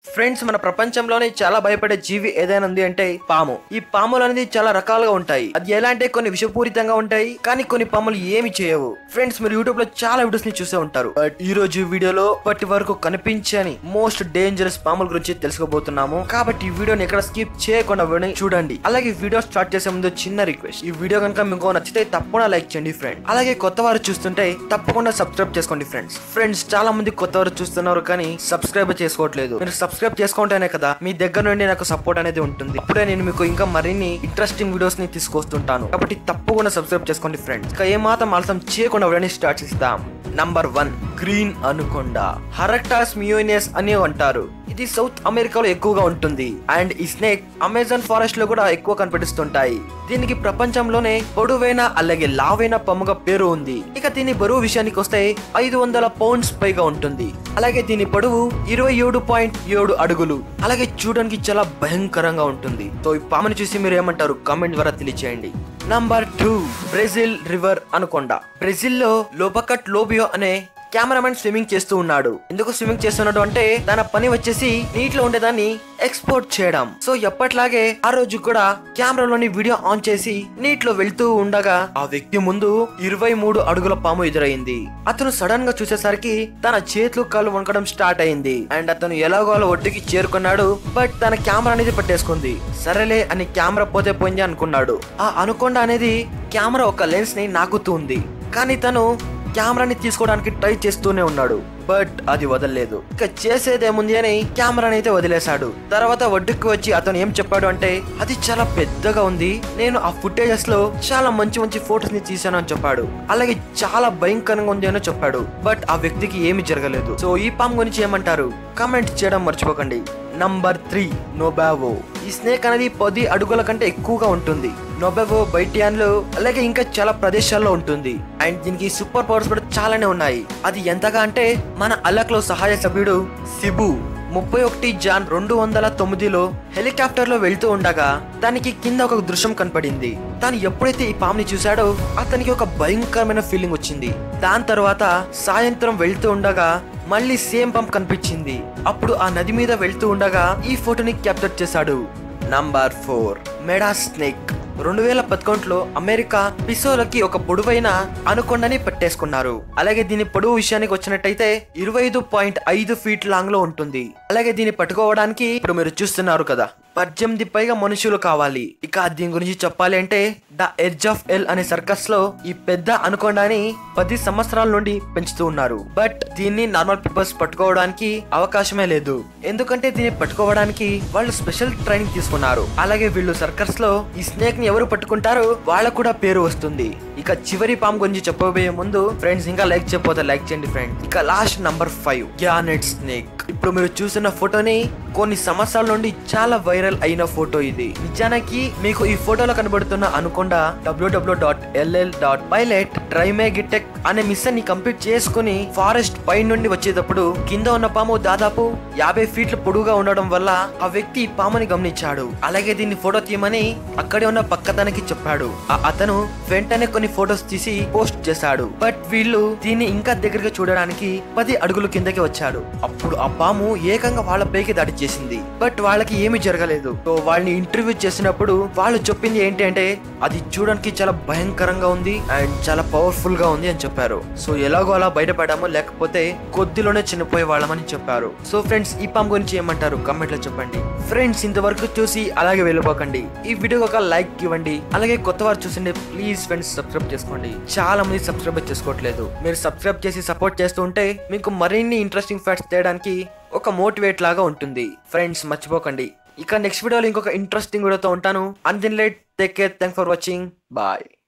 friends మన ప్రపంచంలోనే చాలా భయపడే జీవి ఏదైనా ఉంది అంటే పాము ఈ పాములు అనేది చాలా రకాలుగా ఉంటాయి అది ఎలా అంటే కొన్ని విషపూరితంగా ఉంటాయి కానీ కొన్ని పాములు ఏమి చేయవు ఫ్రెండ్స్ మీరు యూట్యూబ్ లో చాలా వీడియోస్ ని చూసే ఉంటారు బట్ ఈ రోజు వీడియోలో ఇప్పటి వరకు కనిపించని మోస్ట్ డేంజరస్ పాముల గురించి తెలుసుకోబోతున్నాము కాబట్టి ఈ వీడియోని ఎక్కడ స్కిప్ చేయకుండా వీడియోని చూడండి అలాగే వీడియో స్టార్ట్ చేసే ముందు చిన్న రిక్వెస్ట్ ఈ వీడియో కనుక మీకు నచ్చితే తప్పకుండా లైక్ చేయండి ఫ్రెండ్ అలాగే కొత్త వారు చూస్తుంటే తప్పకుండా సబ్స్క్రైబ్ చేసుకోండి ఫ్రెండ్స్ ఫ్రెండ్స్ చాలా మంది కొత్త వారు చూస్తున్నారు కానీ సబ్స్క్రైబ్ చేసుకోవట్లేదు మీరు సబ్స్క్రైబ్ చేసుకుంటేనే కదా మీ దగ్గర నుండి నాకు సపోర్ట్ అనేది ఉంటుంది అప్పుడే నేను మీకు ఇంకా మరిన్ని ఇంట్రెస్టింగ్ వీడియోస్ ని తీసుకొస్తుంటాను కాబట్టి తప్పకుండా సబ్స్క్రైబ్ చేసుకోండి ఫ్రెండ్స్ ఇక ఏమాత్రం ఆలస్యం చేయకుండా వీడియోని స్టార్ట్ చేస్తాం నంబర్ వన్ గ్రీన్ అనుకొండ హరక్టాస్ మియోనియస్ అని అంటారు ఇది సౌత్ అమెరికాలో ఎక్కువగా ఉంటుంది అండ్ ఈ స్నేక్ అమెజాన్ ఫారెస్ట్ లో కూడా ఎక్కువ కనిపిస్తుంటాయి దీనికి ప్రపంచంలోనే పొడవైన అలాగే లావైన పమ్ముగా పేరు ఉంది ఇక దీని బరువు విషయానికి వస్తే ఐదు వందల పౌండ్స్ పైగా ఉంటుంది అలాగే దీని పొడవు ఇరవై ఏడు పాయింట్ ఏడు అడుగులు అలాగే చూడడానికి చాలా భయంకరంగా ఉంటుంది సో ఈ పాముని చూసి మీరు ఏమంటారు కామెంట్ ద్వారా తెలియచేయండి number two Brazil river anaconda బ్రెజిల్లో లోబకట్ లోబియో అనే కెమెరామెన్ స్విమ్మింగ్ చేస్తూ ఉన్నాడు ఎందుకు స్విమ్మింగ్ చేస్తున్నాడు అంటే తన పని వచ్చేసి నీటిలో ఉండేదాన్ని ఎక్స్పోర్ట్ చేయడం సో ఎప్పట్లాగే ఆ రోజు కూడా కెమెరాలోని వీడియో ఆన్ చేసి నీటిలో వెళ్తూ ఉండగా ఆ వ్యక్తి ముందు ఇరవై మూడు అడుగుల పాము ఎదురైంది అతను సడన్ గా చూసేసరికి తన చేతులు కాళ్ళు వణకడం స్టార్ట్ అయింది అండ్ అతను ఎలాగో అలా ఒడ్డుకి చేరుకున్నాడు బట్ తన కెమెరా అనేది పట్టేసుకుంది సరేలే అని కెమెరా పోతే పోయింది అనుకున్నాడు ఆ అనుకొండ అనేది కెమెరా ఒక లెన్స్ ని నాకుతూ ఉంది కానీ తను కెమెరాని తీసుకోవడానికి ట్రై చేస్తూనే ఉన్నాడు బట్ అది వదలలేదు ఇక చేసేదేముంది అని కెమెరాని అయితే వదిలేశాడు తర్వాత ఒడ్డుకి వచ్చి అతను ఏం చెప్పాడు అంటే అది చాలా పెద్దగా ఉంది నేను ఆ ఫుటేజెస్ లో చాలా మంచి మంచి ఫొటోస్ ని తీసాను అని చెప్పాడు అలాగే చాలా భయంకరంగా ఉంది అని చెప్పాడు బట్ ఆ వ్యక్తికి ఏమి జరగలేదు సో ఈ పాము గురించి ఏమంటారు కామెంట్ చేయడం మర్చిపోకండి నంబర్ త్రీ నోబావో ఈ స్నేక్ అనేది పది అడుగుల కంటే ఎక్కువగా ఉంటుంది నోబెవో బైటియాన్లో అలాగే ఇంకా చాలా ప్రదేశాల్లో ఉంటుంది అండ్ దీనికి సూపర్ పవర్స్ కూడా చాలానే ఉన్నాయి అది ఎంతగా అంటే మన అలక్లో సహాయ సభ్యుడు సిబు ముప్పై ఒకటి జాన్ రెండు వందల తొమ్మిదిలో హెలికాప్టర్ లో వెళ్తూ ఉండగా దానికి కింద ఒక దృశ్యం కనపడింది తాను ఎప్పుడైతే ఈ పాముని చూశాడో అతనికి ఒక భయంకరమైన ఫీలింగ్ వచ్చింది దాని తర్వాత సాయంత్రం వెళ్తూ ఉండగా మళ్ళీ సేమ్ పంప్ కనిపించింది అప్పుడు ఆ నది మీద వెళ్తూ ఉండగా ఈ ఫోటోని క్యాప్చర్ చేశాడు నంబర్ ఫోర్ మెడా స్నేక్ రెండు వేల పదకొండులో అమెరికా పిసోలకి ఒక పొడవైన అనుకొండని పెట్టేసుకున్నారు అలాగే దీని పొడవు విషయానికి వచ్చినట్టయితే ఇరవై ఐదు పాయింట్ ఐదు ఫీట్ లాంగ్ లో ఉంటుంది అలాగే దీన్ని పట్టుకోవడానికి ఇప్పుడు మీరు చూస్తున్నారు కదా పద్దెనిమిది పైగా మనుషులు కావాలి ఇక దీని గురించి చెప్పాలి అంటే ద ఎడ్జ్ ఆఫ్ ఎల్ అనే సర్కస్ లో ఈ పెద్ద అనుకొండని పది సంవత్సరాల నుండి పెంచుతూ ఉన్నారు బట్ దీన్ని నార్మల్ పీపుల్స్ పట్టుకోవడానికి అవకాశమే లేదు ఎందుకంటే దీన్ని పట్టుకోవడానికి వాళ్ళు స్పెషల్ ట్రైనింగ్ తీసుకున్నారు అలాగే వీళ్ళు సర్కస్ లో ఈ స్నేక్ ని ఎవరు పట్టుకుంటారో వాళ్ళకు కూడా పేరు వస్తుంది ఇక చివరి పాము గురించి చెప్పబోయే ముందు ఫ్రెండ్స్ ఇంకా లైక్ చెప్పకపోతే లైక్ చేయండి ఫ్రెండ్స్ ఇక last number five gannet snake ఇప్పుడు మీరు చూసిన ఫోటోని కొన్ని సంవత్సరాల నుండి చాలా వైరల్ అయిన ఫోటో ఇది నిజానికి మీకు ఈ ఫోటోలో కనబడుతున్న అనుకుండా డబ్ల్యూడబ్ల్యూ డాట్ ఎల్ఎల్ డాట్ పైలట్ ట్రైమేగిటెక్ అనే మిషన్ ని కంప్లీట్ చేసుకుని ఫారెస్ట్ పై నుండి వచ్చేటప్పుడు కింద ఉన్న పాము దాదాపు యాభై ఫీట్ల పొడుగుగా ఉండడం వల్ల ఆ వ్యక్తి ఈ పాముని గమనించాడు అలాగే దీన్ని ఫోటో తీయమని అక్కడే ఉన్న పక్కదానికి చెప్పాడు ఆ అతను వెంటనే కొన్ని ఫొటోస్ తీసి పోస్ట్ చేశాడు బట్ వీళ్ళు దీన్ని ఇంకా దగ్గరగా చూడడానికి పది అడుగులు కిందకి వచ్చాడు అప్పుడు ఆ పాము ఏకంగా వాళ్ళ పైకి దాడి చేసింది బట్ వాళ్ళకి ఏమీ జరగలేదు సో వాళ్ళని ఇంటర్వ్యూ చేసినప్పుడు వాళ్ళు చెప్పింది ఏంటి అంటే అది చూడడానికి చాలా భయంకరంగా ఉంది అండ్ చాలా పవర్ఫుల్ గా ఉంది అని చెప్పారు సో ఎలాగో అలా బయటపడాము లేకపోతే కొద్దిలోనే చనిపోయే వాళ్ళమని చెప్పారు సో ఫ్రెండ్స్ ఈ పాము గురించి ఏమంటారు కమెంట్ లో చెప్పండి ఫ్రెండ్స్ ఇంతవరకు చూసి అలాగే వెళ్ళిపోకండి ఈ వీడియో ఒక లైక్ ఇవ్వండి అలాగే కొత్త వారు చూసిండే ప్లీజ్ ఫ్రెండ్స్ సబ్స్క్రైబ్ చేసుకోండి చాలా మంది సబ్స్క్రైబ్ చేసుకోవట్లేదు మీరు సబ్స్క్రైబ్ చేసి సపోర్ట్ చేస్తూ ఉంటే మీకు మరిన్ని ఇంట్రెస్టింగ్ ఫ్యాక్ట్స్ తేయడానికి ఒక మోటివేట్ లాగా ఉంటుంది ఫ్రెండ్స్ మర్చిపోకండి ఇక నెక్స్ట్ వీడియోలో ఇంకొక ఇంట్రెస్టింగ్ వీడియోతో ఉంటాను అందిన్ లైట్ take care thank for watching bye